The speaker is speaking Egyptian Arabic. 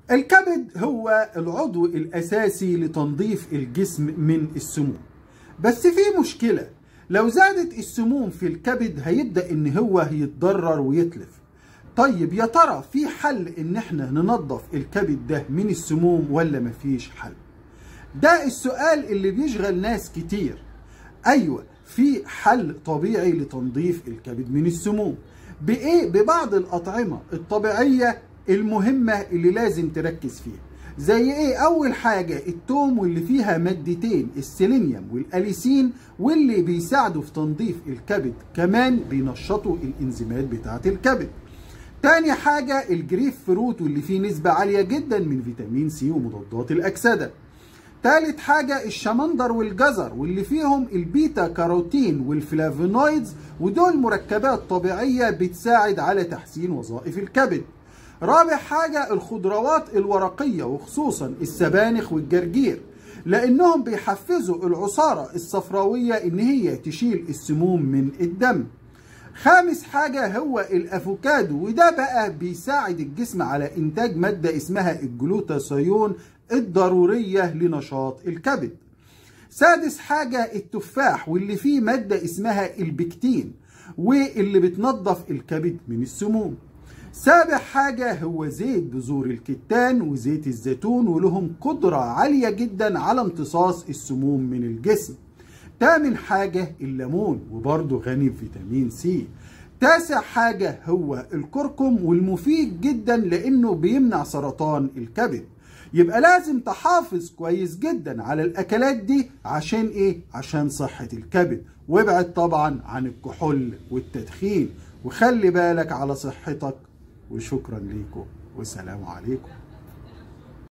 الكبد هو العضو الأساسي لتنظيف الجسم من السموم بس في مشكلة لو زادت السموم في الكبد هيبدأ ان هو يتضرر ويتلف طيب يا ترى في حل ان احنا ننظف الكبد ده من السموم ولا مفيش حل ده السؤال اللي بيشغل ناس كتير ايوه في حل طبيعي لتنظيف الكبد من السموم بايه ببعض الاطعمه الطبيعيه المهمه اللي لازم تركز فيها زي ايه اول حاجه التوم واللي فيها مادتين السيلينيوم والاليسين واللي بيساعدوا في تنظيف الكبد كمان بينشطوا الانزيمات بتاعه الكبد تاني حاجه الجريف فروت واللي فيه نسبه عاليه جدا من فيتامين سي ومضادات الاكسده تالت حاجة الشمندر والجزر واللي فيهم البيتا كاروتين والفلافونويدز ودول مركبات طبيعية بتساعد على تحسين وظائف الكبد رابع حاجة الخضروات الورقية وخصوصا السبانخ والجرجير لأنهم بيحفزوا العصارة الصفراوية إن هي تشيل السموم من الدم خامس حاجة هو الأفوكادو وده بقى بيساعد الجسم على إنتاج مادة اسمها الجلوتاثيون الضرورية لنشاط الكبد سادس حاجة التفاح واللي فيه مادة اسمها البكتين واللي بتنظف الكبد من السموم سابع حاجة هو زيت بذور الكتان وزيت الزيتون ولهم قدرة عالية جدا على امتصاص السموم من الجسم تامن حاجة الليمون وبرضه غني بفيتامين سي تاسع حاجة هو الكركم والمفيد جدا لأنه بيمنع سرطان الكبد يبقى لازم تحافظ كويس جدا على الأكلات دي عشان إيه؟ عشان صحة الكبد وابعد طبعا عن الكحول والتدخين وخلي بالك على صحتك وشكرا ليكم والسلام عليكم